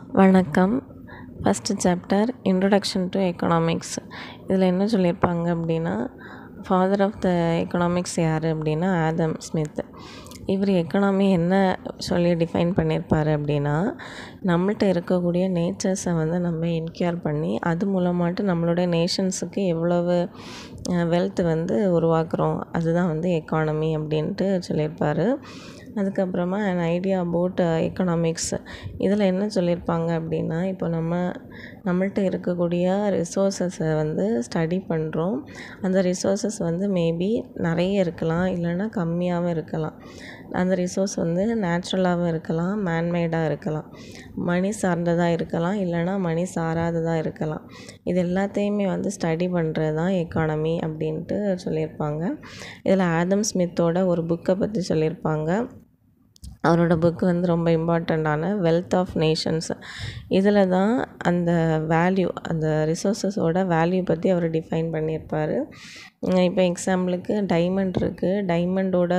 வணக்கம் first chapter introduction to economics இதில் என்ன சொல்லியிருப்பாங்க அப்படின்னா ஃபாதர் ஆஃப் த எக்கனாமிக்ஸ் யார் அப்படின்னா ஆதம் ஸ்மித் இவர் எக்கனாமி என்ன சொல்லி டிஃபைன் பண்ணியிருப்பார் அப்படின்னா நம்மள்ட்ட இருக்கக்கூடிய நேச்சர்ஸை வந்து நம்ம என்கேர் பண்ணி அது மூலமாட்டு நம்மளுடைய நேஷன்ஸுக்கு எவ்வளவு வெல்த் வந்து உருவாக்குறோம் அதுதான் வந்து எக்கானமி அப்படின்ட்டு சொல்லியிருப்பார் அதுக்கப்புறமா an ஐடியா அபவுட் எக்கனாமிக்ஸ் இதில் என்ன சொல்லியிருப்பாங்க அப்படின்னா இப்போ நம்ம நம்மள்ட்ட இருக்கக்கூடிய ரிசோர்ஸஸை வந்து ஸ்டடி பண்ணுறோம் அந்த ரிசோர்ஸஸ் வந்து மேபி நிறைய இருக்கலாம் இல்லைன்னா கம்மியாகவும் இருக்கலாம் அந்த ரிசோர்ஸ் வந்து நேச்சுரலாகவும் இருக்கலாம் மேன்மேடாக இருக்கலாம் மணி சார்ந்ததாக இருக்கலாம் இல்லைன்னா மணி சாராததாக இருக்கலாம் இது எல்லாத்தையுமே வந்து ஸ்டடி பண்ணுறது தான் எக்கானமி அப்படின்ட்டு சொல்லியிருப்பாங்க இதில் ஆதம் ஸ்மித்தோட ஒரு புக்கை பற்றி சொல்லியிருப்பாங்க அவரோட புக்கு வந்து ரொம்ப இம்பார்ட்டண்ட்டான வெல்த் ஆஃப் நேஷன்ஸ் இதில் தான் அந்த வேல்யூ அந்த ரிசோர்ஸஸோட வேல்யூ பற்றி அவர் டிஃபைன் பண்ணியிருப்பார் இப்போ எக்ஸாம்பிளுக்கு டைமண்ட் இருக்குது டைமண்டோட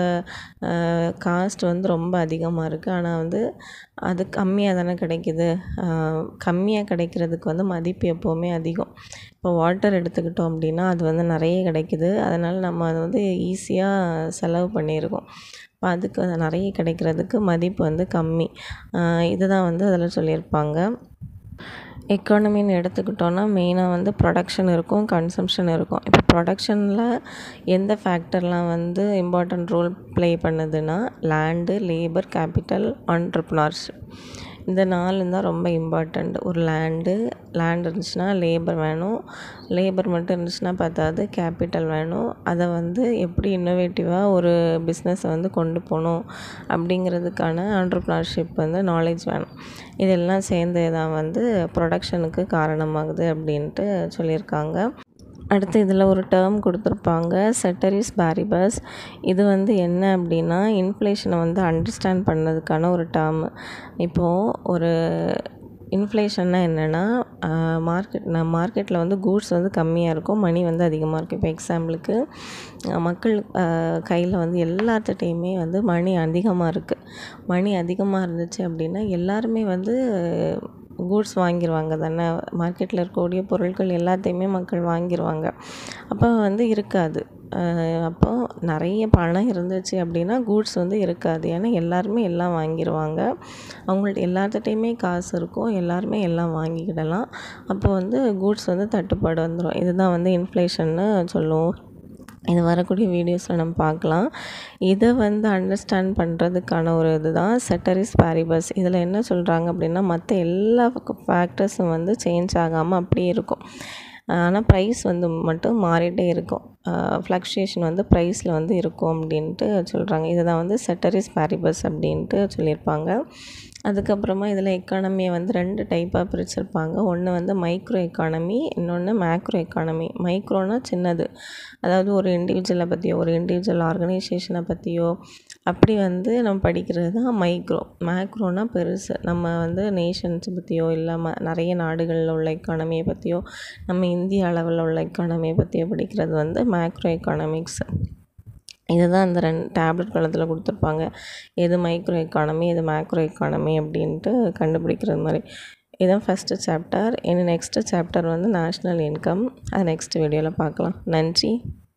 காஸ்ட் வந்து ரொம்ப அதிகமாக இருக்குது ஆனால் வந்து அது கம்மியாக தானே கிடைக்கிது கம்மியாக கிடைக்கிறதுக்கு வந்து மதிப்பு எப்போவுமே அதிகம் இப்போ வாட்டர் எடுத்துக்கிட்டோம் அப்படின்னா அது வந்து நிறைய கிடைக்கிது அதனால் நம்ம அதை வந்து ஈஸியாக செலவு பண்ணியிருக்கோம் இப்போ அதுக்கு அது நிறைய கிடைக்கிறதுக்கு மதிப்பு வந்து கம்மி இது தான் வந்து அதில் சொல்லியிருப்பாங்க எக்கானமின்னு எடுத்துக்கிட்டோன்னா மெயினாக வந்து ப்ரொடக்ஷன் இருக்கும் கன்சம்ஷன் இருக்கும் இப்போ ப்ரொடக்ஷனில் எந்த ஃபேக்டர்லாம் வந்து இம்பார்ட்டண்ட் ரோல் ப்ளே பண்ணுதுன்னா லேண்டு லேபர் கேபிட்டல் ஆண்ட்ரப்னார்ஷிப் இந்த நாலு தான் ரொம்ப இம்பார்ட்டண்ட் ஒரு லேண்டு லேண்ட் இருந்துச்சுன்னா லேபர் வேணும் லேபர் மட்டும் இருந்துச்சுன்னா பத்தாது கேபிட்டல் வேணும் அதை வந்து எப்படி இன்னோவேட்டிவாக ஒரு பிஸ்னஸை வந்து கொண்டு போகணும் அப்படிங்கிறதுக்கான ஆண்ட்ரப்னார்ஷிப் வந்து நாலேஜ் வேணும் இதெல்லாம் சேர்ந்து தான் வந்து ப்ரொடக்ஷனுக்கு காரணமாகுது அப்படின்ட்டு சொல்லியிருக்காங்க அடுத்து இதில் ஒரு டேர்ம் கொடுத்துருப்பாங்க செட்டரிஸ் பேரிபஸ் இது வந்து என்ன அப்படின்னா இன்ஃப்ளேஷனை வந்து அண்டர்ஸ்டாண்ட் பண்ணதுக்கான ஒரு டேர்மு இப்போது ஒரு இன்ஃப்ளேஷன்னா என்னென்னா மார்க்கெட் நான் மார்க்கெட்டில் வந்து கூட்ஸ் வந்து கம்மியாக இருக்கும் மணி வந்து அதிகமாக இருக்கும் இப்போ எக்ஸாம்பிளுக்கு மக்கள் கையில் வந்து எல்லாத்துட்டையுமே வந்து மணி அதிகமாக இருக்குது மணி அதிகமாக இருந்துச்சு அப்படின்னா எல்லாருமே வந்து கூட்ஸ் வாங்கிடுவாங்க தானே மார்க்கெட்டில் இருக்கக்கூடிய பொருட்கள் எல்லாத்தையுமே மக்கள் வாங்கிடுவாங்க அப்போ வந்து இருக்காது அப்போது நிறைய பணம் இருந்துச்சு அப்படின்னா கூட்ஸ் வந்து இருக்காது ஏன்னா எல்லாருமே எல்லாம் வாங்கிடுவாங்க அவங்கள்ட்ட எல்லாத்துட்டையுமே காசு இருக்கும் எல்லாருமே எல்லாம் வாங்கிக்கிடலாம் அப்போ வந்து கூட்ஸ் வந்து தட்டுப்பாடு வந்துடும் இதுதான் வந்து இன்ஃப்ளேஷன்னு சொல்லுவோம் இது வரக்கூடிய வீடியோஸில் நம்ம பார்க்கலாம் இதை வந்து அண்டர்ஸ்டாண்ட் பண்ணுறதுக்கான ஒரு இது தான் செட்டரிஸ் பேரிபஸ் இதில் என்ன சொல்கிறாங்க அப்படின்னா மற்ற எல்லா ஃபேக்டர்ஸும் வந்து சேஞ்ச் ஆகாமல் அப்படியே இருக்கும் ஆனால் ப்ரைஸ் வந்து மட்டும் மாறிட்டே இருக்கும் ஃப்ளக்ஷுவேஷன் வந்து ப்ரைஸில் வந்து இருக்கும் அப்படின்ட்டு சொல்கிறாங்க இதை தான் வந்து செட்டரிஸ் பேரிபஸ் அப்படின்ட்டு சொல்லியிருப்பாங்க அதுக்கப்புறமா இதில் எக்கானமியை வந்து ரெண்டு டைப்பாக பிரிச்சிருப்பாங்க ஒன்று வந்து மைக்ரோ எக்கானமி இன்னொன்று மேக்ரோ எக்கானமி மைக்ரோனா சின்னது அதாவது ஒரு இண்டிவிஜுவலை பற்றியோ ஒரு இண்டிவிஜுவல் ஆர்கனைசேஷனை பற்றியோ அப்படி வந்து நம்ம படிக்கிறது தான் மைக்ரோ மேக்ரோனா பெருசு நம்ம வந்து நேஷன்ஸ் பற்றியோ இல்லாமல் நிறைய நாடுகளில் உள்ள எக்கானமியை பற்றியோ நம்ம இந்திய அளவில் உள்ள எக்கானமியை பற்றியோ படிக்கிறது வந்து மேக்ரோ எக்கானமிக்ஸ் இதுதான் இந்த ரெண்டு டேப்லெட் காலத்தில் கொடுத்துருப்பாங்க எது மைக்ரோ எக்கானமி எது மேக்ரோ எக்கானமி அப்படின்ட்டு கண்டுபிடிக்கிறது மாதிரி இதுதான் ஃபஸ்ட்டு சாப்டர் இனி நெக்ஸ்ட்டு சாப்டர் வந்து நேஷ்னல் இன்கம் அது நெக்ஸ்ட் வீடியோவில் பார்க்கலாம் நன்றி